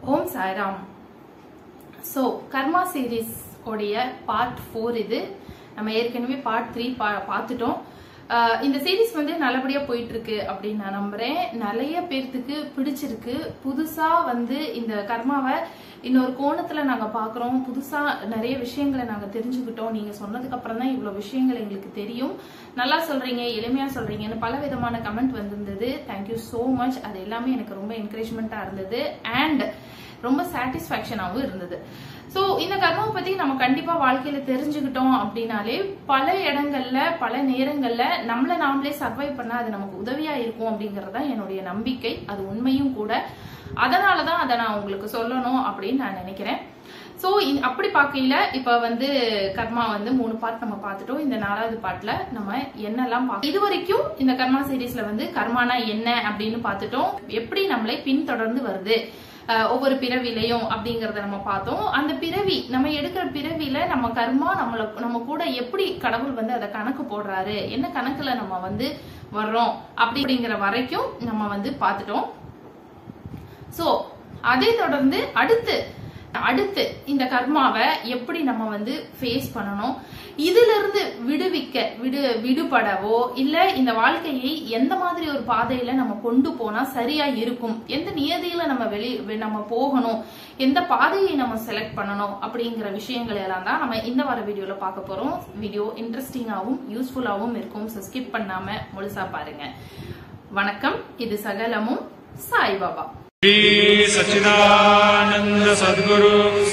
ஓம் Sairam so karma series உடைய part four இது நம்ம ஏற்கனவே பார்ட் த்ரீ பா பார்த்துட்டோம் ஆஹ் இந்த சீரீஸ் வந்து நல்லபடியா போயிட்டு இருக்கு அப்படின்னு நான் நம்புறேன் நிறைய பேர்த்துக்கு பிடிச்சிருக்கு புதுசா வந்து இந்த கர்மாவை இன்னொரு கோணத்துல நாங்க பாக்குறோம் புதுசா நிறைய விஷயங்களை நாங்க தெரிஞ்சுக்கிட்டோம் நீங்க சொன்னதுக்கு அப்புறம் தான் இவ்வளவு விஷயங்கள் எங்களுக்கு தெரியும் நல்லா சொல்றீங்க எளிமையா சொல்றீங்கன்னு பல விதமான கமெண்ட் வந்திருந்தது தேங்க்யூ so மச் அது எல்லாமே எனக்கு ரொம்ப என்கரேஜ்மெண்டா இருந்தது அண்ட் ரொம்ப சாட்டிஸ்பாக்சனாகவும் இருந்தது சோ இந்த கர்மாவை பத்தி நம்ம கண்டிப்பா வாழ்க்கையில தெரிஞ்சுக்கிட்டோம் அப்படின்னாலே பல இடங்கள்ல பல நேரங்கள்ல நம்மள நாமளே சர்வை பண்ண அது நமக்கு உதவியா இருக்கும் அப்படிங்கறது தான் என்னுடைய நம்பிக்கை அது உண்மையும் கூட அதனாலதான் அதை நான் உங்களுக்கு சொல்லணும் அப்படின்னு நான் நினைக்கிறேன் சோ அப்படி பார்க்கையில இப்ப வந்து கர்மா வந்து மூணு பார்ட் நம்ம பார்த்துட்டோம் இந்த நாலாவது பார்ட்ல நம்ம என்னெல்லாம் பார்க்க இது வரைக்கும் இந்த கர்மா சீரீஸ்ல வந்து கர்மானா என்ன அப்படின்னு பார்த்துட்டோம் எப்படி நம்மளை பின்தொடர்ந்து வருது அஹ் ஒவ்வொரு பிறவிலையும் அப்படிங்கறத நம்ம பார்த்தோம் அந்த பிறவி நம்ம எடுக்கிற பிறவில நம்ம கர்மா நம்மள நம்ம கூட எப்படி கடவுள் வந்து அதை கணக்கு போடுறாரு என்ன கணக்குல நம்ம வந்து வர்றோம் அப்படிங்கிற வரைக்கும் நம்ம வந்து பார்த்துட்டோம் சோ அதை தொடர்ந்து அடுத்து அடுத்து இந்த கர்மாவை எப்படி நம்ம வந்து ஃபேஸ் பண்ணணும் இதுல இருந்து விடுவிக்க விடு விடுபடவோ இல்ல இந்த வாழ்க்கையை எந்த மாதிரி ஒரு பாதையில நம்ம கொண்டு போனா சரியா இருக்கும் எந்த நியதியில நம்ம வெளி வெ- நம்ம போகணும் எந்த பாதையை நம்ம செலக்ட் பண்ணணும் அப்படிங்கிற விஷயங்கள் எல்லாம் தான் நம்ம இந்த வார வீடியோல பார்க்க போறோம் வீடியோ இன்ட்ரெஸ்டிங்காவும் யூஸ்ஃபுல்லாவும் இருக்கும் ஸோ ஸ்கிப் பண்ணாம முழுசா பாருங்க வணக்கம் இது சகலமும் சாய்பாபா श्री सच्चिदानंद सदगुरु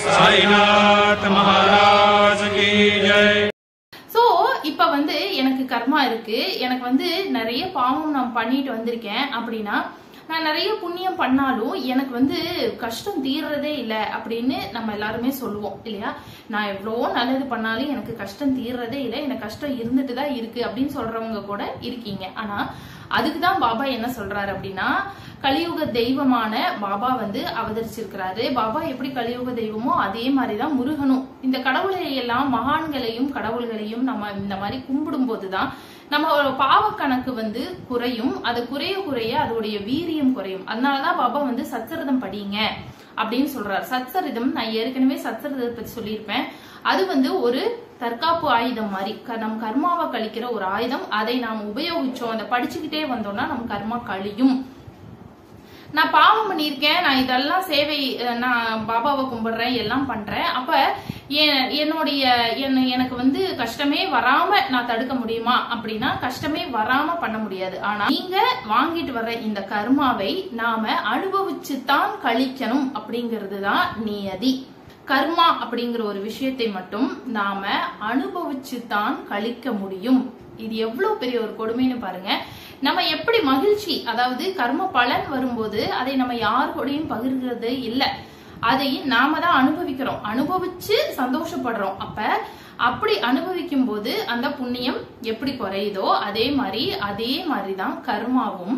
साईनाथ महाराज की जय சோ இப்ப வந்து எனக்கு கர்மா இருக்கு எனக்கு வந்து நிறைய பாவம் நான் பண்ணிட்டு வந்திருக்கேன் அப்படின்னா நான் நிறைய புண்ணியம் பண்ணாலும் எனக்கு வந்து கஷ்டம் தீர்றதே இல்லை அப்படின்னு நம்ம எல்லாருமே சொல்லுவோம் இல்லையா நான் எவ்வளோ நல்லது பண்ணாலும் எனக்கு கஷ்டம் தீர்றதே இல்லை எனக்கு கஷ்டம் இருந்துட்டு தான் இருக்கு அப்படின்னு சொல்றவங்க கூட இருக்கீங்க ஆனா அதுக்கு தான் பாபா என்ன சொல்றாரு அப்படின்னா கலியுக தெய்வமான பாபா வந்து அவதரிச்சிருக்கிறாரு பாபா எப்படி கலியுக தெய்வமோ அதே மாதிரிதான் முருகனும் இந்த கடவுளை எல்லாம் மகான்களையும் கடவுள்களையும் நம்ம இந்த மாதிரி கும்பிடும் போதுதான் நம்ம ஒரு பாவ கணக்கு வந்து குறையும் அது குறைய குறைய அதோடைய வீரியம் குறையும் அதனாலதான் பாபா வந்து சச்சரிதம் படிங்க அப்படின்னு சொல்றாரு சச்சரிதம் நான் ஏற்கனவே சச்சரிதத்தை பத்தி சொல்லியிருப்பேன் அது வந்து ஒரு தற்காப்பு ஆயுதம் மாதிரி க- நம் கர்மாவை கழிக்கிற ஒரு ஆயுதம் அதை நாம் உபயோகிச்சோம் அதை படிச்சுக்கிட்டே வந்தோம்னா நம் கர்மா கழியும் நான் பாவம் பண்ணியிருக்கேன் நான் இதெல்லாம் சேவை அஹ், நான் பாபாவை கும்பிடுறேன் எல்லாம் பண்றேன் அப்ப என்- என்னுடைய என்ன- எனக்கு வந்து கஷ்டமே வராம நான் தடுக்க முடியுமா அப்படின்னா கஷ்டமே வராம பண்ண முடியாது ஆனா நீங்க வாங்கிட்டு வர்ற இந்த கர்மாவை நாம அனுபவிச்சு தான் கழிக்கணும் அப்படிங்கிறது தான் நியதி கர்மா அப்படிங்கிற ஒரு விஷயத்தை மட்டும் நாம அனுபவிச்சு தான் கழிக்க முடியும் இது எவ்வளவு பெரிய ஒரு கொடுமைன்னு பாருங்க நம்ம எப்படி மகிழ்ச்சி அதாவது கர்ம பலன் வரும்போது அதை நம்ம யார் கூடயும் பகிர்கிறது இல்ல அதை நாம தான் அனுபவிக்கிறோம் அனுபவிச்சு சந்தோஷப்படுறோம் அப்ப அப்படி அனுபவிக்கும் போது அந்த புண்ணியம் எப்படி குறையுதோ அதே மாதிரி அதே மாதிரிதான் கர்மாவும்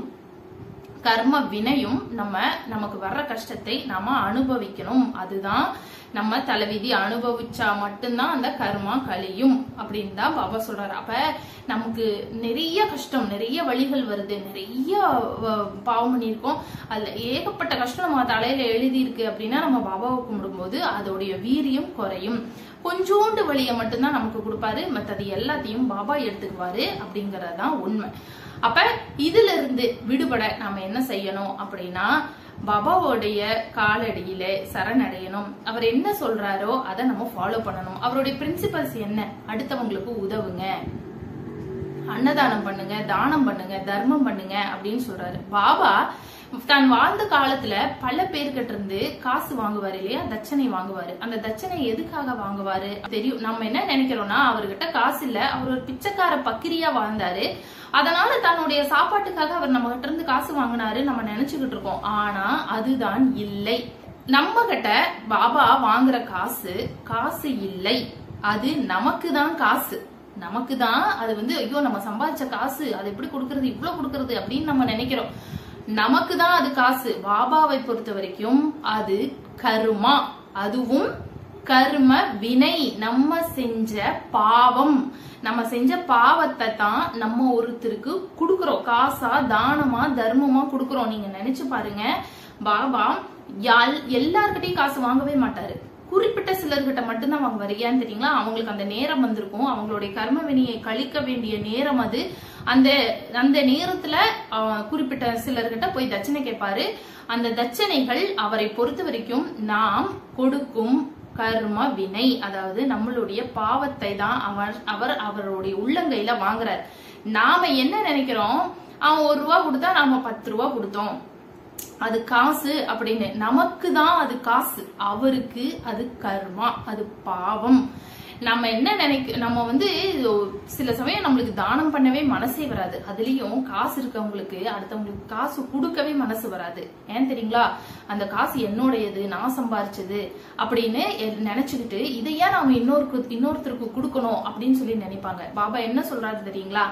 கர்ம வினையும் நம்ம நமக்கு வர்ற கஷ்டத்தை நாம அனுபவிக்கணும் அதுதான் நம்ம தலைவிதி அனுபவிச்சா மட்டும்தான் அந்த கர்மா கழியும் அப்படின்னு தான் பாபா சொல்றாரு அப்ப நமக்கு நிறைய கஷ்டம் நிறைய வழிகள் வருது நிறைய அஹ், பாவம் பண்ணியிருக்கோம் அதுல ஏகப்பட்ட கஷ்டம் நம்ம தலையில எழுதி இருக்கு அப்படின்னா நம்ம பாபாவை கும்பிடும்போது அதோடைய வீரியம் குறையும் கொஞ்சோண்டு வழியை மட்டும்தான் நமக்கு கொடுப்பாரு மத்தது எல்லாத்தையும் பாபா எடுத்துக்குவாரு அப்படிங்கறது தான் உண்மை அப்ப இதுல இருந்து விடுபட நாம என்ன செய்யணும் அப்படின்னா பாபாவோடைய காலடியில சரணடையணும் அவர் என்ன சொல்றாரோ அதை நம்ம ஃபாலோ பண்ணணும் அவருடைய பிரின்சிபல்ஸ் என்ன அடுத்தவங்களுக்கு உதவுங்க அன்னதானம் பண்ணுங்க தானம் பண்ணுங்க தர்மம் பண்ணுங்க அப்படின்னு சொல்றாரு பாபா தான் வாழ்ந்த காலத்துல பல பேர்கிட்ட இருந்து காசு வாங்குவாரு இல்லையா தட்சணை வாங்குவாரு அந்த தட்சணை எதுக்காக வாங்குவாரு தெரியும் நம்ம என்ன நினைக்கிறோம்னா அவர்கிட்ட காசு இல்ல அவர் ஒரு பிச்சைக்கார பக்கிரியா வாழ்ந்தாரு அதனால தன்னுடைய சாப்பாட்டுக்காக அவர் நம்ம கிட்ட இருந்து காசு வாங்கினாரு நம்ம நினைச்சுக்கிட்டு இருக்கோம் ஆனா அதுதான் இல்லை நம்ம கிட்ட பாபா வாங்குற காசு காசு இல்லை அது நமக்கு தான் காசு நமக்கு தான் அது வந்து ஐயோ நம்ம சம்பாதிச்ச காசு அது எப்படி கொடுக்கறது இவ்வளவு கொடுக்கறது அப்படின்னு நம்ம நினைக்கிறோம் நமக்கு தான் அது காசு பாபாவை பொறுத்த வரைக்கும் அது கருமா அதுவும் கர்ம வினை நம்ம செஞ்ச பாவம் நம்ம செஞ்ச பாவத்தை தான் நம்ம ஒருத்தருக்கு கொடுக்கறோம் காசா தானமா தர்மமா கொடுக்கறோம் நீங்க நினைச்சு பாருங்க பாபா யால் எல்லார்கிட்டயும் காசு வாங்கவே மாட்டாரு குறிப்பிட்ட சிலர்கிட்ட மட்டும்தான் வாங்குவாரு ஏன்னு தெரியுங்களா அவங்களுக்கு அந்த நேரம் வந்திருக்கும் அவங்களுடைய கர்ம வினையை கழிக்க வேண்டிய நேரம் அது அந்த அந்த நேரத்துல அஹ், குறிப்பிட்ட சிலர்கிட்ட போய் தட்சணை கேட்பாரு அந்த தட்சணைகள் அவரை பொறுத்த வரைக்கும் நாம் கொடுக்கும் கர்ம வினை அதாவது நம்மளுடைய பாவத்தை தான் அவர் அவர் அவருடைய உள்ளங்கையில வாங்குறார் நாம என்ன நினைக்கிறோம் அவன் ஒரு ரூபா கொடுத்தா நாம பத்து ரூபா கொடுத்தோம் அது காசு அப்படின்னு நமக்கு தான் அது காசு அவருக்கு அது கர்மா அது பாவம் நம்ம என்ன நினைக்க நம்ம வந்து சில சமயம் நம்மளுக்கு தானம் பண்ணவே மனசே வராது அதுலயும் காசு இருக்கவங்களுக்கு அடுத்தவங்களுக்கு காசு கொடுக்கவே மனசு வராது ஏன் தெரியுங்களா அந்த காசு என்னுடையது நான் சம்பாரிச்சது அப்படின்னு எ- நினைச்சுக்கிட்டு இதையா நாம இன்னொருக்கு இன்னொருத்தருக்கு கொடுக்கணும் அப்படின்னு சொல்லி நினைப்பாங்க பாபா என்ன சொல்றாரு தெரியுங்களா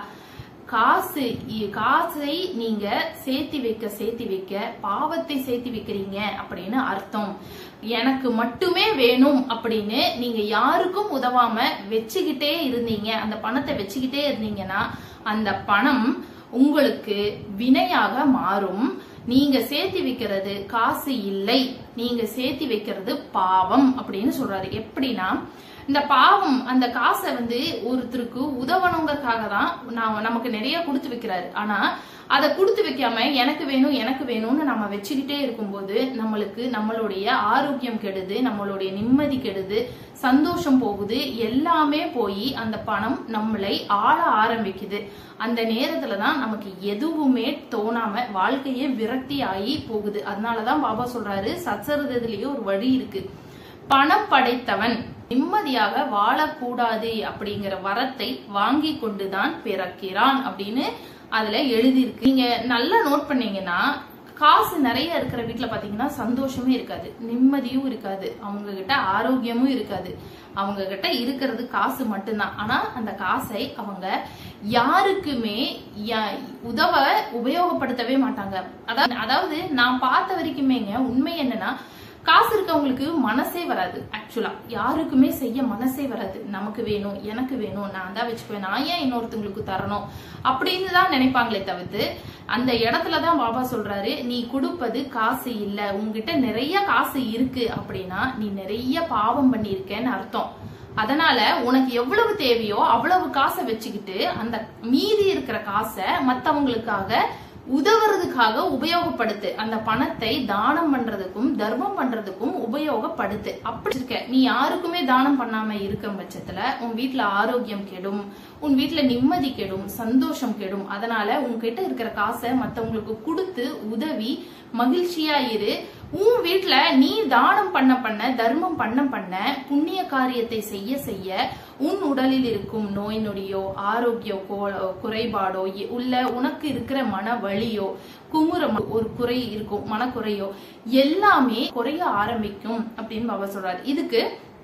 காசு இ- காசை நீங்க சேர்த்தி வைக்க சேர்த்தி வைக்க பாவத்தை சேர்த்தி வைக்கிறீங்க அப்படின்னு அர்த்தம் எனக்கு மட்டுமே வேணும் அப்படின்னு நீங்க யாருக்கும் உதவாம வச்சுக்கிட்டே இருந்தீங்க அந்த பணத்தை வச்சுக்கிட்டே இருந்தீங்கன்னா அந்த பணம் உங்களுக்கு வினையாக மாறும் நீங்க சேர்த்தி வைக்கிறது காசு இல்லை நீங்க சேர்த்தி வைக்கிறது பாவம் அப்படின்னு சொல்றாரு எப்படின்னா இந்த பாவம் அந்த காசை வந்து ஒருத்தருக்கு உதவணுங்கிறதுக்காக தான் நான் நமக்கு நிறைய கொடுத்து வைக்கிறாரு ஆனா அதை கொடுத்து வைக்காம எனக்கு வேணும் எனக்கு வேணும்னு நம்ம வச்சுக்கிட்டே இருக்கும்போது நம்மளுக்கு நம்மளுடைய ஆரோக்கியம் கெடுது நம்மளுடைய நிம்மதி கெடுது சந்தோஷம் போகுது எல்லாமே போய் அந்த பணம் நம்மளை ஆள ஆரம்பிக்குது அந்த நேரத்துல தான் நமக்கு எதுவுமே தோணாம வாழ்க்கையே விரக்தி ஆகி போகுது அதனாலதான் பாபா சொல்றாரு சச்சரதத்திலேயே ஒரு வழி இருக்கு பணம் படைத்தவன் நிம்மதியாக வாழக்கூடாது அப்படிங்கிற வரத்தை வாங்கி கொண்டுதான் பிறக்கிறான் அப்படின்னு அதுல எழுதியிருக்கு நீங்க நல்லா நோட் பண்ணீங்கன்னா காசு நிறைய இருக்கிற வீட்ல பாத்தீங்கன்னா சந்தோஷமே இருக்காது நிம்மதியும் இருக்காது அவங்க கிட்ட ஆரோக்கியமும் இருக்காது அவங்க கிட்ட இருக்கிறது காசு மட்டும்தான் ஆனா அந்த காசை அவங்க யாருக்குமே யா- உதவ உபயோகப்படுத்தவே மாட்டாங்க அதாவது அதாவது நான் பார்த்த வரைக்குமேங்க உண்மை என்னன்னா காசு இருக்கவங்களுக்கு மனசே வராது ஆக்சுவலா யாருக்குமே செய்ய மனசே வராது நமக்கு வேணும் எனக்கு வேணும் நான் தான் வச்சுக்குவேன் நான் ஏன் இன்னொருத்தங்களுக்கு தரணும் அப்படின்னு தான் நினைப்பாங்களே தவிர்த்து அந்த இடத்துல தான் பாபா சொல்றாரு நீ கொடுப்பது காசு இல்ல உன்கிட்ட நிறைய காசு இருக்கு அப்படின்னா நீ நிறைய பாவம் பண்ணியிருக்கேன்னு அர்த்தம் அதனால உனக்கு எவ்வளவு தேவையோ அவ்வளவு காசை வச்சுக்கிட்டு அந்த மீதி இருக்கிற காசை மத்தவங்களுக்காக உதவுறதுக்காக உபயோகப்படுத்து அந்த பணத்தை தானம் பண்றதுக்கும் தர்மம் பண்றதுக்கும் உபயோகப்படுத்து அப்படி இருக்க நீ யாருக்குமே தானம் பண்ணாம இருக்கும் பட்சத்துல உன் வீட்ல ஆரோக்கியம் கெடும் உன் வீட்ல நிம்மதி கெடும் சந்தோஷம் கெடும் அதனால உன்கிட்ட இருக்கிற காசை மத்தவங்களுக்கு கொடுத்து உதவி மகிழ்ச்சியா இரு உன் வீட்ல நீ தானம் பண்ண பண்ண தர்மம் பண்ண பண்ண புண்ணிய காரியத்தை செய்ய செய்ய உன் உடலில் இருக்கும் நோய் நொடியோ ஆரோக்கிய கோ- குறைபாடோ எ- உள்ள உனக்கு இருக்கிற மன வலியோ குமுறம் ஒரு குறை இருக்கும் மனக்குறையோ எல்லாமே குறைய ஆரம்பிக்கும் அப்படின்னு பாபா சொல்றாரு இதுக்கு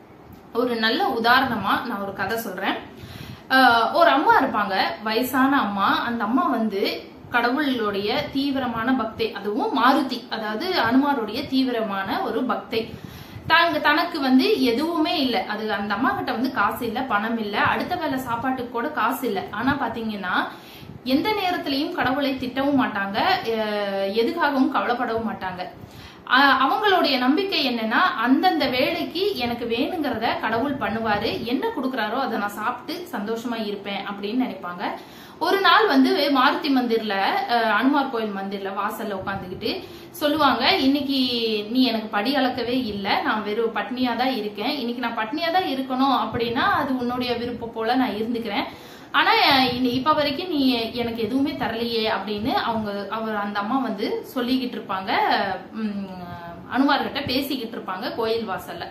ஒரு நல்ல உதாரணமா நான் ஒரு கதை சொல்றேன் ஆஹ் ஒரு அம்மா இருப்பாங்க வயசான அம்மா அந்த அம்மா வந்து கடவுளுடைய தீவிரமான பக்தை அதுவும் மாருதி அதாவது அனுமாருடைய தீவிரமான ஒரு பக்தை தாங்க தனக்கு வந்து எதுவுமே இல்ல அது அந்த அம்மா கிட்ட வந்து காசு இல்ல பணம் இல்ல அடுத்த வேளை சாப்பாட்டுக்கு கூட காசு இல்ல ஆனா பாத்தீங்கன்னா எந்த நேரத்திலையும் கடவுளை திட்டவும் மாட்டாங்க அஹ் எதுக்காகவும் கவலைப்படவும் மாட்டாங்க அஹ் அவங்களுடைய நம்பிக்கை என்னன்னா அந்தந்த வேலைக்கு எனக்கு வேணுங்கிறத கடவுள் பண்ணுவாரு என்ன கொடுக்கறாரோ அதை நான் சாப்பிட்டு சந்தோஷமா இருப்பேன் அப்படின்னு நினைப்பாங்க ஒரு நாள் வந்து மாருதி மந்திர்ல அஹ், அனுமார் கோயில் மந்திர்ல வாசல்ல உட்காந்துக்கிட்டு சொல்லுவாங்க இன்னைக்கு நீ எனக்கு படி அளக்கவே இல்லை நான் வெறும் பட்னியா தான் இருக்கேன் இன்னைக்கு நான் பட்னியா தான் இருக்கணும் அப்படின்னா அது உன்னுடைய விருப்பம் போல நான் இருந்துக்கிறேன் ஆனா இனி- இப்ப வரைக்கும் நீ எனக்கு எதுவுமே தரலையே அப்படின்னு அவங்க அவர் அந்த அம்மா வந்து சொல்லிக்கிட்டு இருப்பாங்க உம், அனுமார்கிட்ட பேசிக்கிட்டு இருப்பாங்க கோயில் வாசல்ல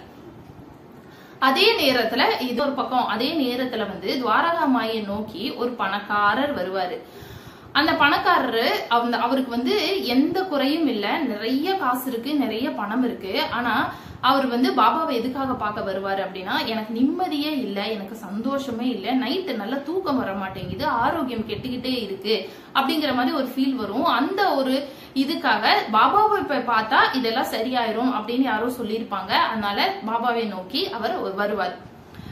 அதே நேரத்துல இது ஒரு பக்கம் அதே நேரத்துல வந்து துவாரகா மாயை நோக்கி ஒரு பணக்காரர் வருவாரு அந்த பணக்காரரு அந்த அவருக்கு வந்து எந்த குறையும் இல்ல நிறைய காசு இருக்கு நிறைய பணம் இருக்கு ஆனா அவர் வந்து பாபாவை எதுக்காக பார்க்க வருவாரு அப்படின்னா எனக்கு நிம்மதியே இல்ல எனக்கு சந்தோஷமே இல்ல நைட்டு நல்ல தூக்கம் வர மாட்டேங்குது ஆரோக்கியம் கெட்டுக்கிட்டே இருக்கு அப்படிங்கிற மாதிரி ஒரு ஃபீல் வரும் அந்த ஒரு இதுக்காக பாபாவை இப்ப பார்த்தா இதெல்லாம் சரியாயிரும் அப்படின்னு யாரோ சொல்லியிருப்பாங்க அதனால பாபாவை நோக்கி அவர் வருவார்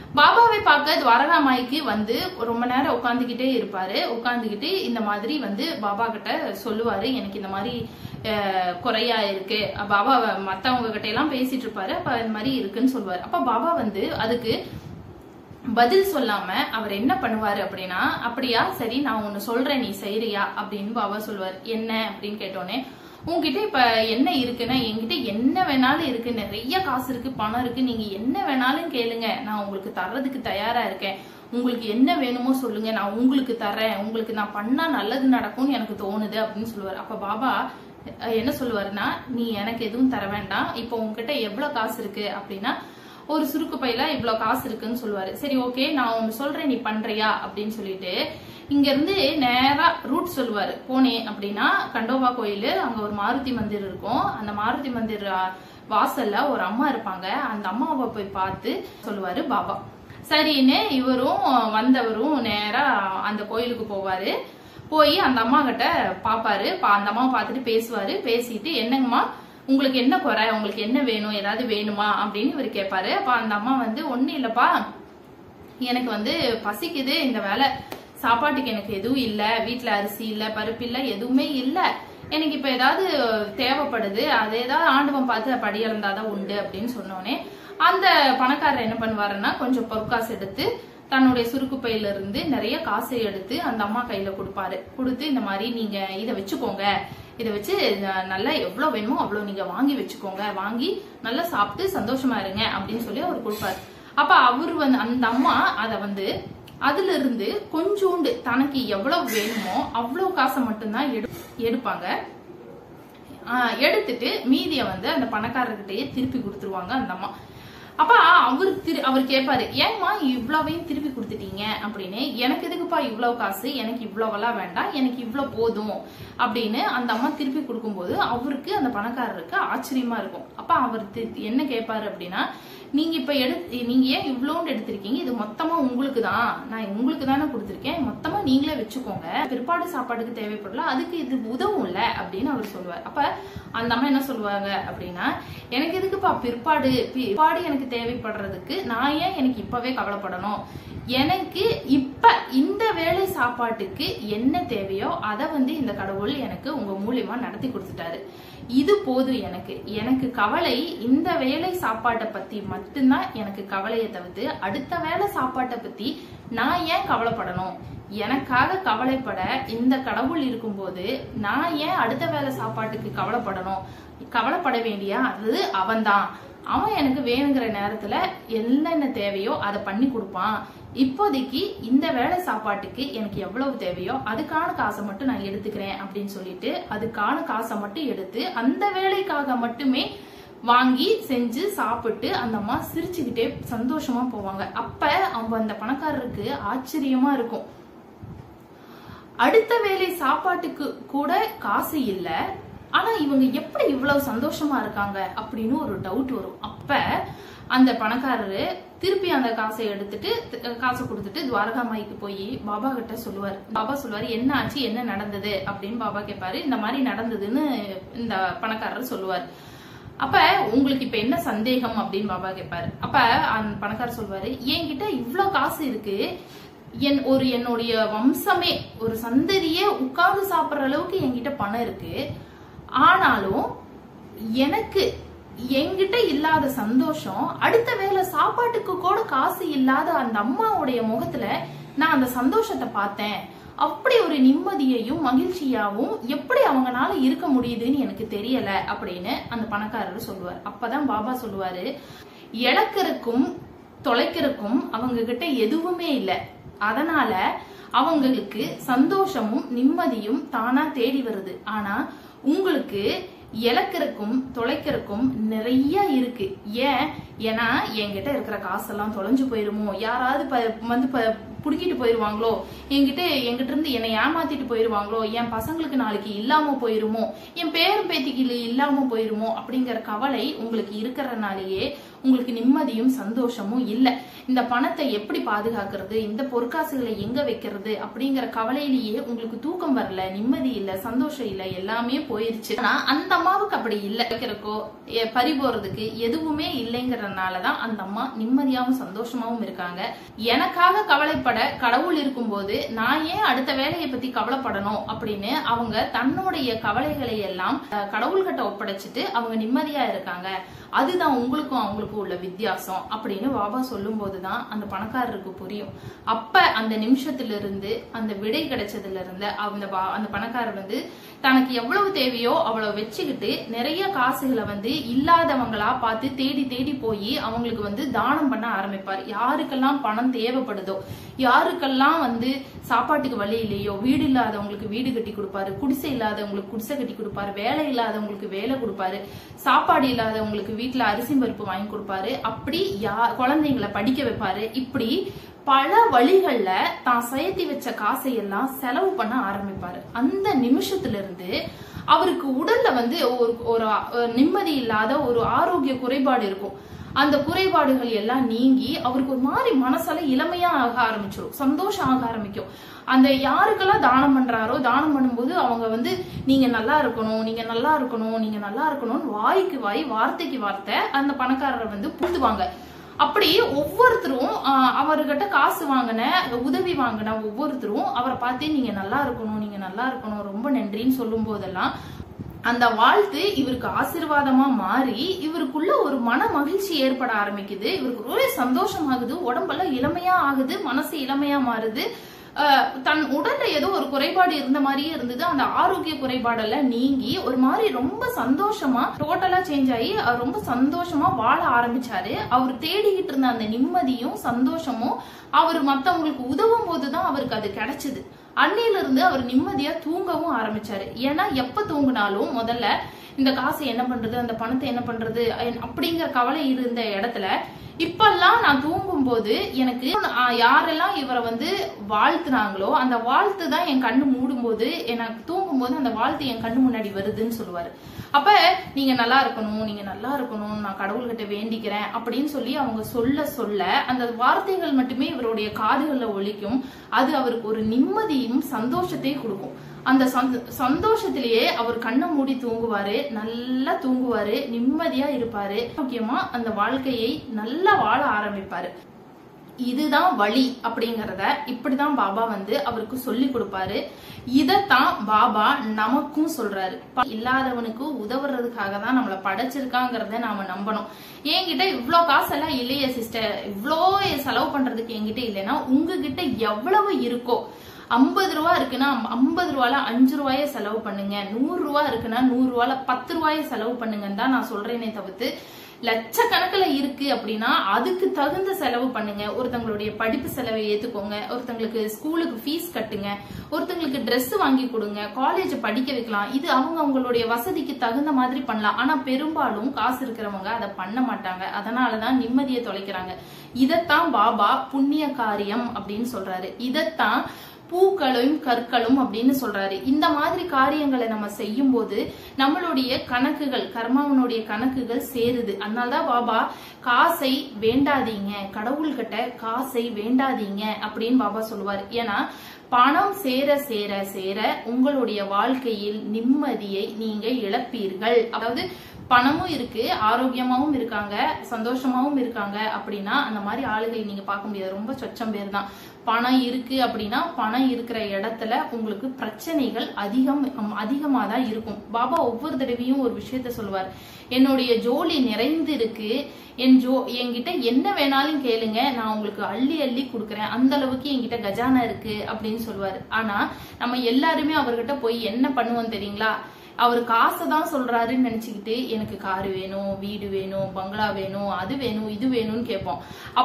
பாபாவை பார்க்க துவாரகாமாய்க்கு வந்து ரொம்ப நேரம் உட்காந்துக்கிட்டே இருப்பாரு உட்காந்துக்கிட்டு இந்த மாதிரி வந்து பாபா கிட்ட சொல்லுவாரு எனக்கு இந்த மாதிரி அஹ், குறையா இருக்கு பாபா மத்தவங்க கிட்ட எல்லாம் பேசிட்டு இருப்பாரு அப்ப இந்த மாதிரி இருக்குன்னு சொல்லுவாரு அப்ப பாபா வந்து அதுக்கு பதில் சொல்லாம அவர் என்ன பண்ணுவாரு அப்படின்னா அப்படியா சரி நான் ஒன்னு சொல்றேன் நீ செய்றியா அப்படின்னு பாபா சொல்லுவார் என்ன அப்படின்னு கேட்டோன்னே உங்ககிட்ட இப்ப என்ன இருக்குன்னா என்கிட்ட என்ன வேணாலும் இருக்கு நிறைய காசு இருக்கு பணம் இருக்கு நீங்க என்ன வேணாலும் கேளுங்க நான் உங்களுக்கு தர்றதுக்கு தயாரா இருக்கேன் உங்களுக்கு என்ன வேணுமோ சொல்லுங்க நான் உங்களுக்கு தரேன் உங்களுக்கு நான் பண்ணா நல்லது நடக்கும்னு எனக்கு தோணுது அப்படின்னு சொல்லுவார் அப்ப பாபா அஹ், என்ன சொல்லுவாருன்னா நீ எனக்கு எதுவும் தர வேண்டாம் இப்போ உங்ககிட்ட எவ்வளவு காசு இருக்கு அப்படின்னா ஒரு சுருக்கு பையில இவ்வளவு காசு இருக்குன்னு சொல்லுவாரு சரி ஓகே நான் ஒன்னு சொல்றேன் நீ பண்றியா அப்படின்னு சொல்லிட்டு இங்க இருந்து நேரா ரூட் சொல்லுவாரு போனேன் அப்படின்னா கண்டோபா கோயில் அங்க ஒரு மாருதி மந்திர் இருக்கும் அந்த மாருதி மந்திர் ஆ, வாசல்ல ஒரு அம்மா இருப்பாங்க அந்த அம்மாவை போய் பார்த்து சொல்லுவாரு பாபா சரின்னு இவரும் வந்தவரும் நேரா அந்த கோயிலுக்கு போவாரு போய் அந்த அம்மா கிட்ட பாப்பாரு பா- அந்த அம்மாவை பார்த்துட்டு பேசுவாரு பேசிட்டு என்னங்கம்மா உங்களுக்கு என்ன குறை உங்களுக்கு என்ன வேணும் ஏதாவது வேணுமா அப்படின்னு இவர் கேட்பாரு அப்ப அந்த அம்மா வந்து ஒண்ணு இல்லப்பா எனக்கு வந்து பசிக்குது இந்த வேலை சாப்பாட்டுக்கு எனக்கு எதுவும் இல்ல வீட்ல அரிசி இல்ல பருப்பு இல்ல எதுவுமே இல்ல எனக்கு இப்ப ஏதாவது தேவைப்படுது அது ஏதாவது ஆண்டவன் பார்த்து படி இழந்தாதான் உண்டு அப்படின்னு சொன்னோனே அந்த பணக்காரர் என்ன பண்ணுவாருன்னா கொஞ்சம் பொற்காசு எடுத்து தன்னுடைய சுருக்கு பையில இருந்து நிறைய காசை எடுத்து அந்த அம்மா கையில கொடுப்பாரு கொடுத்து இந்த மாதிரி நீங்க இதை வச்சுக்கோங்க இதை வச்சு அஹ், நல்லா எவ்வளவு வேணுமோ அவ்வளவு நீங்க வாங்கி வச்சுக்கோங்க வாங்கி நல்லா சாப்பிட்டு சந்தோஷமா இருங்க அப்படின்னு சொல்லி அவர் கொடுப்பாரு அப்ப அவர் வந்து அந்த அம்மா அத வந்து அதுல இருந்து கொஞ்சோண்டு தனக்கு எவ்வளவு வேணுமோ அவ்வளவு காசை மட்டும்தான் எடு எடுப்பாங்க ஆஹ் எடுத்துட்டு மீதிய வந்து அந்த பணக்காரர்கிட்டயே திருப்பி கொடுத்துருவாங்க அந்த அம்மா அப்ப அவர் திரு அவர் கேட்பாரு ஏம்மா இவ்வளவையும் திருப்பி கொடுத்துட்டீங்க அப்படின்னு எனக்கு எதுக்குப்பா இவ்வளவு காசு எனக்கு இவ்வளவெல்லாம் வேண்டாம் எனக்கு இவ்வளவு போதும் அப்படின்னு அந்த அம்மா திருப்பி கொடுக்கும்போது அவருக்கு அந்த பணக்காரருக்கு ஆச்சரியமா இருக்கும் அப்ப அவர் தி- என்ன கேட்பாரு அப்படின்னா நீங்க இப்ப எடு நீங்க ஏன் இவ்வளோண்டு எடுத்திருக்கீங்க இது மொத்தமா உங்களுக்கு தான் நான் உங்களுக்கு தானே கொடுத்துருக்கேன் மொத்தமா நீங்களே வச்சுக்கோங்க பிற்பாடு சாப்பாடுக்கு தேவைப்படல அதுக்கு இது உதவும்ல அப்படின்னு அவர் சொல்லுவார் அப்ப அந்த அம்மா என்ன சொல்லுவாங்க அப்படின்னா எனக்கு எதுக்குப்பா பிற்பாடு பிற்பாடு எனக்கு தேவைப்படுறதுக்கு நான் ஏன் எனக்கு இப்பவே கவலைப்படணும் எனக்கு இப்ப இந்த வேலை சாப்பாட்டுக்கு என்ன தேவையோ அதை வந்து இந்த கடவுள் எனக்கு உங்க மூலியமா நடத்தி கொடுத்துட்டாரு இது போதும் எனக்கு எனக்கு கவலை இந்த வேலை சாப்பாட்டை பத்தி மட்டும்தான் எனக்கு கவலையை தவிர்த்து அடுத்த வேலை சாப்பாட்டை பத்தி நான் ஏன் கவலைப்படணும் எனக்காக கவலைப்பட இந்த கடவுள் இருக்கும்போது நான் ஏன் அடுத்த வேலை சாப்பாட்டுக்கு கவலைப்படணும் கவலைப்பட வேண்டிய அது அவன்தான் அவன் எனக்கு வேணுங்கிற நேரத்துல என்னென்ன தேவையோ அதை பண்ணி கொடுப்பான் இப்போதைக்கு இந்த வேலை சாப்பாட்டுக்கு எனக்கு எவ்வளவு தேவையோ அதுக்கான காசை மட்டும் நான் எடுத்துக்கிறேன் அப்படின்னு சொல்லிட்டு அதுக்கான காசை மட்டும் எடுத்து அந்த வேலைக்காக மட்டுமே வாங்கி செஞ்சு சாப்பிட்டு அந்த அம்மா சிரிச்சுக்கிட்டே சந்தோஷமா போவாங்க அப்ப அவங்க அந்த பணக்காரருக்கு ஆச்சரியமா இருக்கும் அடுத்த வேலை சாப்பாட்டுக்கு கூட காசு இல்ல ஆனா இவங்க எப்படி இவ்வளவு சந்தோஷமா இருக்காங்க அப்படின்னு ஒரு டவுட் வரும் அப்ப அந்த பணக்காரரு திருப்பி அந்த காசை எடுத்துட்டு த- காசை கொடுத்துட்டு துவாரகாமாய்க்கு போய் பாபா கிட்ட சொல்லுவார் பாபா சொல்லுவாரு என்ன ஆச்சு என்ன நடந்தது அப்படின்னு பாபா கேட்பாரு இந்த மாதிரி நடந்ததுன்னு இந்த பணக்காரர் சொல்லுவார் அப்ப உங்களுக்கு இப்ப என்ன சந்தேகம் அப்படின்னு பாபா கேட்பாரு அப்ப அந்த பணக்காரர் சொல்லுவாரு என்கிட்ட இவ்ளோ காசு இருக்கு என் ஒரு என்னுடைய வம்சமே ஒரு சந்ததியே உட்கார்ந்து சாப்பிடுற அளவுக்கு என்கிட்ட பணம் இருக்கு ஆனாலும் எனக்கு என்கிட்ட இல்லாத சந்தோஷம் அடுத்த வேளை சாப்பாட்டுக்கு கூட காசு இல்லாத அந்த அம்மாவுடைய முகத்துல நான் அந்த சந்தோஷத்தை பார்த்தேன் அப்படி ஒரு நிம்மதியையும் மகிழ்ச்சியாவும் எப்படி அவங்கனால இருக்க முடியுதுன்னு எனக்கு தெரியல அப்படின்னு அந்த பணக்காரர் சொல்லுவார் அப்பதான் பாபா சொல்லுவாரு இழக்கிறதுக்கும் தொலைக்கிறதுக்கும் அவங்க கிட்ட எதுவுமே இல்ல அதனால அவங்களுக்கு சந்தோஷமும் நிம்மதியும் தானா தேடி வருது ஆனா உங்களுக்கு இழக்கிறதுக்கும் தொலைக்கிறதுக்கும் நிறைய இருக்கு ஏன் ஏன்னா என்கிட்ட இருக்கிற காசெல்லாம் தொலைஞ்சு போயிருமோ யாராவது ப- வந்து ப- புடுக்கிட்டு போயிருவாங்களோ என்கிட்ட என்கிட்ட இருந்து என்னை ஏமாத்திட்டு போயிருவாங்களோ என் பசங்களுக்கு நாளைக்கு இல்லாம போயிருமோ என் பேரும் பேத்திக்கு இல்ல- இல்லாம போயிருமோ அப்படிங்கிற கவலை உங்களுக்கு இருக்கிறனாலேயே உங்களுக்கு நிம்மதியும் சந்தோஷமும் இல்ல இந்த பணத்தை எப்படி பாதுகாக்கிறது இந்த பொற்காசுகளை எங்க வைக்கிறது அப்படிங்கிற கவலையிலேயே உங்களுக்கு தூக்கம் வரல நிம்மதி இல்ல சந்தோஷம் இல்ல எல்லாமே போயிருச்சு ஆனா அந்த அம்மாவுக்கு அப்படி இல்ல வைக்கிறக்கோ எ- பறி போறதுக்கு எதுவுமே இல்லைங்கிறதுனாலதான் அந்த அம்மா நிம்மதியாவும் சந்தோஷமாவும் இருக்காங்க எனக்காக கவலைப்பட கடவுள் இருக்கும்போது நான் ஏன் அடுத்த வேலையை பத்தி கவலைப்படணும் அப்படின்னு அவங்க தன்னுடைய கவலைகளை எல்லாம் அஹ், கடவுள்கிட்ட ஒப்படைச்சிட்டு அவங்க நிம்மதியா இருக்காங்க அதுதான் உங்களுக்கும் அவங்களுக்கும் உள்ள வித்தியாசம் அப்படின்னு பாபா சொல்லும் போதுதான் அந்த பணக்காரருக்கு புரியும் அப்ப அந்த நிமிஷத்துல இருந்து அந்த விடை கிடைச்சதுல இருந்து அந்த பா- அந்த பணக்காரர் வந்து தனக்கு எவ்வளவு தேவையோ அவ்வளவு வச்சுக்கிட்டு நிறைய காசுகளை வந்து இல்லாதவங்களா பார்த்து தேடி தேடி போய் அவங்களுக்கு வந்து தானம் பண்ண ஆரம்பிப்பார் யாருக்கெல்லாம் பணம் தேவைப்படுதோ யாருக்கெல்லாம் வந்து சாப்பாட்டுக்கு வழி இல்லையோ வீடு இல்லாதவங்களுக்கு வீடு கட்டி கொடுப்பாரு குடிசை இல்லாதவங்களுக்கு குடிசை கட்டி கொடுப்பாரு வேலை இல்லாதவங்களுக்கு வேலை கொடுப்பாரு சாப்பாடு இல்லாதவங்களுக்கு வீட்டுல அரிசி பருப்பு வாங்கி கொடுப்பாரு அப்படி யா குழந்தைங்களை படிக்க வைப்பாரு இப்படி பல வழிகள்ல தான் சேர்த்தி வச்ச காசை எல்லாம் செலவு பண்ண ஆரம்பிப்பாரு அந்த நிமிஷத்துல இருந்து அவருக்கு உடல்ல வந்து ஒரு ஒரு அஹ், நிம்மதி இல்லாத ஒரு ஆரோக்கிய குறைபாடு இருக்கும் அந்த குறைபாடுகள் எல்லாம் நீங்கி அவருக்கு ஒரு மாதிரி மனசால இளமையா ஆக ஆரம்பிச்சிடும் சந்தோஷம் ஆக ஆரம்பிக்கும் அந்த யாருக்கெல்லாம் தானம் பண்றாரோ தானம் பண்ணும்போது அவங்க வந்து நீங்க நல்லா இருக்கணும் நீங்க நல்லா இருக்கணும் நீங்க நல்லா இருக்கணும்னு வாய்க்கு வாய் வார்த்தைக்கு வார்த்தை அந்த பணக்காரரை வந்து புழுதுவாங்க அப்படி ஒவ்வொருத்தரும் ஆஹ், அவர்கிட்ட காசு வாங்கின உதவி வாங்கின ஒவ்வொருத்தரும் அவரை பார்த்து நீங்க நல்லா இருக்கணும் நீங்க நல்லா இருக்கணும் ரொம்ப நன்றின்னு சொல்லும் போதெல்லாம் அந்த வாழ்த்து இவருக்கு ஆசீர்வாதமா மாறி இவருக்குள்ள ஒரு மன மகிழ்ச்சி ஏற்பட ஆரம்பிக்குது இவருக்கு ஒரே சந்தோஷமாகுது உடம்பெல்லாம் இளமையா ஆகுது மனசு இளமையா மாறுது ஆஹ் தன் உடல்ல ஏதோ ஒரு குறைபாடு இருந்த மாதிரியே இருந்தது அந்த ஆரோக்கிய குறைபாடெல்லாம் நீங்கி ஒரு மாதிரி ரொம்ப சந்தோஷமா டோட்டலா சேஞ்ச் ஆகி அவர் ரொம்ப சந்தோஷமா வாழ ஆரம்பிச்சாரு அவர் தேடிக்கிட்டு இருந்த அந்த நிம்மதியும் சந்தோஷமும் அவர் மத்தவங்களுக்கு உதவும் போதுதான் அவருக்கு அது கிடைச்சது அன்னையில இருந்து அவர் நிம்மதியா தூங்கவும் ஆரம்பிச்சாரு ஏன்னா எப்ப தூங்குனாலும் முதல்ல இந்த காசு என்ன பண்றது அந்த பணத்தை என்ன பண்றது அஹ் அப்படிங்கிற கவலை இருந்த இடத்துல இப்பெல்லாம் நான் தூங்கும்போது எனக்கு ஆஹ், யாரெல்லாம் இவரை வந்து வாழ்த்துனாங்களோ அந்த வாழ்த்து தான் என் கண்ணு மூடும்போது எனக்கு தூங்கும்போது அந்த வாழ்த்து என் கண்ணு முன்னாடி வருதுன்னு சொல்லுவாரு அப்ப நீங்க நல்லா இருக்கணும் நீங்க நல்லா இருக்கணும் நான் கடவுள்கிட்ட வேண்டிக்கிறேன் அப்படின்னு சொல்லி அவங்க சொல்ல சொல்ல அந்த வார்த்தைகள் மட்டுமே இவருடைய காதுகள்ல ஒலிக்கும் அது அவருக்கு ஒரு நிம்மதியும் சந்தோஷத்தையும் கொடுக்கும் அந்த சந்த- சந்தோஷத்திலேயே அவர் கண்ணை மூடி தூங்குவாரு நல்லா தூங்குவாரு நிம்மதியா இருப்பாரு முக்கியமா அந்த வாழ்க்கையை நல்லா வாழ ஆரம்பிப்பாரு இதுதான் வழி அப்படிங்கறத இப்படிதான் பாபா வந்து அவருக்கு சொல்லி கொடுப்பாரு இதத்தான் பாபா நமக்கும் சொல்றாரு ப- இல்லாதவனுக்கு உதவுறதுக்காக தான் நம்மள படைச்சிருக்காங்கிறத நாம நம்பணும் என்கிட்ட இவ்ளோ காசெல்லாம் இல்லையே சிஸ்டர் இவ்ளோ செலவு பண்றதுக்கு என்கிட்ட இல்லைன்னா உங்ககிட்ட எவ்வளவு இருக்கோ ஐம்பது ரூபா இருக்குன்னா ஐம்பது ரூபால அஞ்சு ரூபாய செலவு பண்ணுங்க நூறு ரூபா இருக்குன்னா நூறு ரூபால பத்து ரூபாய செலவு பண்ணுங்கன்னு தான் நான் சொல்றேனே தவிர்த்து லட்சக்கணக்கில் இருக்கு அப்படின்னா அதுக்கு தகுந்த செலவு பண்ணுங்க ஒருத்தங்களுடைய படிப்பு செலவை ஏத்துக்கோங்க ஒருத்தங்களுக்கு ஸ்கூலுக்கு ஃபீஸ் கட்டுங்க ஒருத்தங்களுக்கு Dress வாங்கி கொடுங்க காலேஜ் படிக்க வைக்கலாம் இது அவங்க அவங்களுடைய வசதிக்கு தகுந்த மாதிரி பண்ணலாம் ஆனா பெரும்பாலும் காசு இருக்கிறவங்க அதை பண்ண மாட்டாங்க அதனாலதான் நிம்மதியை தொலைக்கிறாங்க இதத்தான் பாபா புண்ணிய காரியம் அப்படின்னு சொல்றாரு இதத்தான் பூக்களும் கற்களும் அப்படின்னு சொல்றாரு இந்த மாதிரி காரியங்களை நம்ம செய்யும் போது நம்மளுடைய கணக்குகள் கர்மாவனுடைய கணக்குகள் சேருது அதனாலதான் பாபா காசை வேண்டாதீங்க கடவுள்கிட்ட காசை வேண்டாதீங்க அப்படின்னு பாபா சொல்லுவார் ஏன்னா பணம் சேர சேர சேர உங்களுடைய வாழ்க்கையில் நிம்மதியை நீங்க இழப்பீர்கள் அதாவது பணமும் இருக்கு ஆரோக்கியமாவும் இருக்காங்க சந்தோஷமாவும் இருக்காங்க அப்படின்னா அந்த மாதிரி ஆளுகளை நீங்க பார்க்க முடியாது ரொம்ப சொச்சம் பேர் தான் பணம் இருக்கு அப்படின்னா பணம் இருக்கிற இடத்துல உங்களுக்கு பிரச்சனைகள் அதிகம் அதிகமா தான் இருக்கும் பாபா ஒவ்வொரு தடவையும் ஒரு விஷயத்த சொல்லுவார் என்னுடைய ஜோலி நிறைந்து இருக்கு என் ஜோ என்கிட்ட என்ன வேணாலும் கேளுங்க நான் உங்களுக்கு அள்ளி அள்ளி கொடுக்குறேன் அந்த அளவுக்கு என்கிட்ட கஜானா இருக்கு அப்படின்னு சொல்லுவாரு ஆனா நம்ம எல்லாருமே அவர்கிட்ட போய் என்ன பண்ணுவோம் தெரியுங்களா அவர் காசை தான் சொல்றாருன்னு நினைச்சுக்கிட்டு எனக்கு காரு வேணும் வீடு வேணும் பங்களா வேணும் அது வேணும் இது வேணும்னு கேட்போம் அப்ப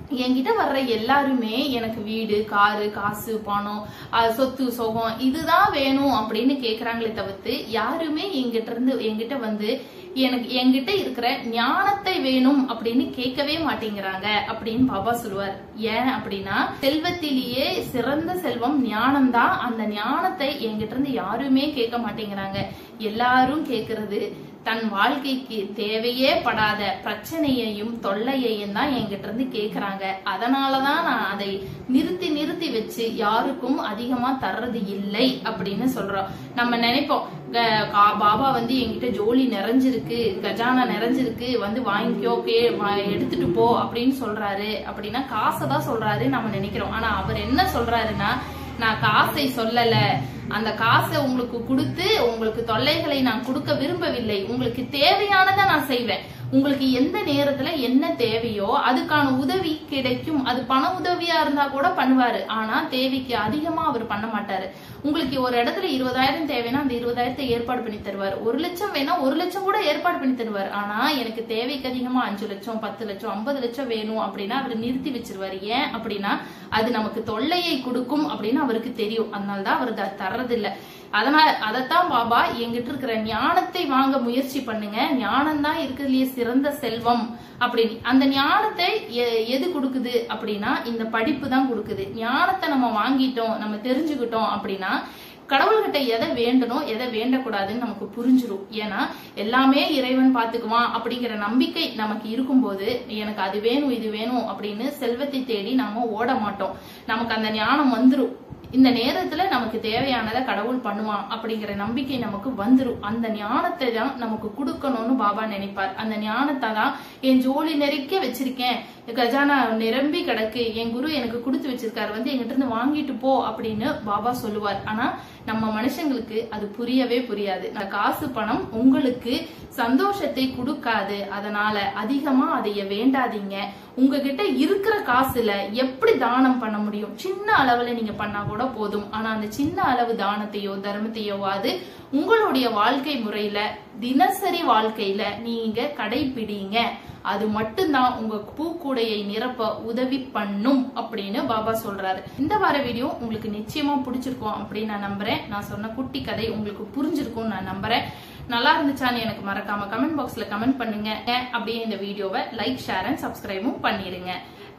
என்கிட்ட வர்ற எல்லாருமே எனக்கு வீடு காரு காசு பணம் அஹ், சொத்து சுகம் இதுதான் வேணும் அப்படின்னு கேக்குறாங்களே தவிர்த்து யாருமே என்கிட்ட இருந்து என்கிட்ட வந்து எனக்கு என்கிட்ட இருக்கிற ஞானத்தை வேணும் அப்படின்னு கேட்கவே மாட்டேங்கிறாங்க அப்படின்னு பாபா சொல்லுவார் ஏன் அப்படின்னா செல்வத்திலேயே சிறந்த செல்வம் ஞானம் தான் அந்த ஞானத்தை என்கிட்ட இருந்து யாருமே கேட்க மாட்டேங்கிறாங்க எல்லாரும் கேக்குறது தன் வாழ்க்கைக்கு தேவையே படாத பிரச்சனையையும் தொல்லையையும் தான் என்கிட்ட இருந்து கேக்குறாங்க அதனாலதான் நான் அதை நிறுத்தி நிறுத்தி வச்சு யாருக்கும் அதிகமா தர்றது இல்லை அப்படின்னு சொல்றோம் நம்ம நினைப்போம் க- கா- பாபா வந்து என்கிட்ட ஜோலி நிறைஞ்சிருக்கு கஜானா நிறைஞ்சிருக்கு வந்து வாங்கிக்கோ பே வா- எடுத்துட்டு போ அப்படின்னு சொல்றாரு அப்படின்னா காசை தான் சொல்றாரு நம்ம நினைக்கிறோம் ஆனா அவர் என்ன சொல்றாருன்னா நான் காசை சொல்லல அந்த காசை உங்களுக்கு கொடுத்து உங்களுக்கு தொல்லைகளை நான் கொடுக்க விரும்பவில்லை உங்களுக்கு தேவையானதை நான் செய்வேன் உங்களுக்கு எந்த நேரத்துல என்ன தேவையோ அதுக்கான உதவி கிடைக்கும் அது பண உதவியா இருந்தா கூட பண்ணுவாரு ஆனா தேவைக்கு அதிகமா அவர் பண்ண மாட்டாரு உங்களுக்கு ஒரு இடத்துல இருபதாயிரம் தேவைன்னா அந்த இருபதாயிரத்தை ஏற்பாடு பண்ணி தருவார் ஒரு லட்சம் வேணா ஒரு லட்சம் கூட ஏற்பாடு பண்ணி தருவார் ஆனா எனக்கு தேவைக்கு அதிகமா அஞ்சு லட்சம் பத்து லட்சம் ஐம்பது லட்சம் வேணும் அப்படின்னா அவர் நிறுத்தி வச்சிருவாரு ஏன் அப்படின்னா அது நமக்கு தொல்லையை கொடுக்கும் அப்படின்னு அவருக்கு தெரியும் அதனாலதான் அவர் த- தர்றதில்ல அதனால அதத்தான் பாபா எங்கிட்ட இருக்கிற ஞானத்தை வாங்க முயற்சி பண்ணுங்க ஞானம் தான் இருக்கிறதுலயே சிறந்த செல்வம் அப்படின்னு அந்த ஞானத்தை எ- எது கொடுக்குது அப்படின்னா இந்த படிப்பு தான் கொடுக்குது ஞானத்தை நம்ம வாங்கிட்டோம் நம்ம தெரிஞ்சுக்கிட்டோம் அப்படின்னா கடவுள்கிட்ட எதை வேண்டணும் எதை வேண்டக்கூடாதுன்னு நமக்கு புரிஞ்சிரும் ஏன்னா எல்லாமே இறைவன் பாத்துக்குவான் அப்படிங்கிற நம்பிக்கை நமக்கு இருக்கும்போது எனக்கு அது வேணும் இது வேணும் அப்படின்னு செல்வத்தை தேடி நாம ஓட மாட்டோம் நமக்கு அந்த ஞானம் வந்துரும் இந்த நேரத்துல நமக்கு தேவையானதை கடவுள் பண்ணுவான் அப்படிங்கிற நம்பிக்கை நமக்கு வந்துரும் அந்த ஞானத்தை தான் நமக்கு கொடுக்கணும்னு பாபா நினைப்பார் அந்த ஞானத்தை தான் என் ஜோலி நெருக்க வச்சிருக்கேன் கஜானா நிரம்பி கிடக்கு என் குரு எனக்கு கொடுத்து வச்சிருக்காரு வந்து எங்கிட்ட இருந்து வாங்கிட்டு போ அப்படின்னு பாபா சொல்லுவார் ஆனா நம்ம மனுஷங்களுக்கு அது புரியவே புரியாது அந்த காசு பணம் உங்களுக்கு சந்தோஷத்தை கொடுக்காது அதனால அதிகமா அதைய வேண்டாதீங்க உங்ககிட்ட இருக்கிற காசுல எப்படி தானம் பண்ண முடியும் சின்ன அளவுல நீங்க பண்ணா கூட போதும் ஆனா அந்த சின்ன அளவு தானத்தையோ தர்மத்தையோவாது உங்களுடைய வாழ்க்கை முறையில தினசரி வாழ்க்கையில நீங்க கடைபிடிங்க அது மட்டும்தான் உங்க பூக்கூடையை நிரப்ப உதவி பண்ணும் அப்படின்னு பாபா சொல்றாரு இந்த வார வீடியோ உங்களுக்கு நிச்சயமா பிடிச்சிருக்கும் அப்படின்னு நான் நம்புறேன் நான் சொன்ன குட்டி கதை உங்களுக்கு புரிஞ்சிருக்கும் நான் நம்புறேன் நல்லா இருந்துச்சான்னு எனக்கு மறக்காம கமெண்ட் பாக்ஸ்ல கமெண்ட் பண்ணுங்க அப்படியே இந்த வீடியோவை லைக் ஷேர் அண்ட் சப்ஸ்கிரைபும் பண்ணிருங்க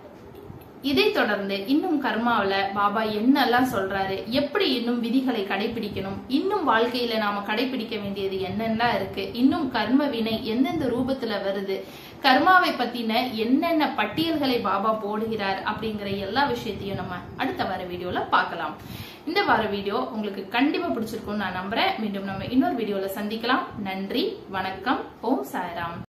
இதை தொடர்ந்து இன்னும் கர்மாவுல பாபா என்னெல்லாம் சொல்றாரு எப்படி இன்னும் விதிகளை கடைபிடிக்கணும் இன்னும் வாழ்க்கையில நாம கடைபிடிக்க வேண்டியது என்னென்ன இருக்கு இன்னும் கர்ம வினை எந்தெந்த ரூபத்துல வருது கர்மாவை பத்தின என்னென்ன பட்டியல்களை பாபா போடுகிறார் அப்படிங்கிற எல்லா விஷயத்தையும் நம்ம அடுத்த வார வீடியோல பார்க்கலாம் இந்த வார வீடியோ உங்களுக்கு கண்டிப்பா பிடிச்சிருக்கும்னு நான் நம்புறேன் மீண்டும் நம்ம இன்னொரு வீடியோல சந்திக்கலாம் நன்றி வணக்கம் ஓம் சாய்ராம்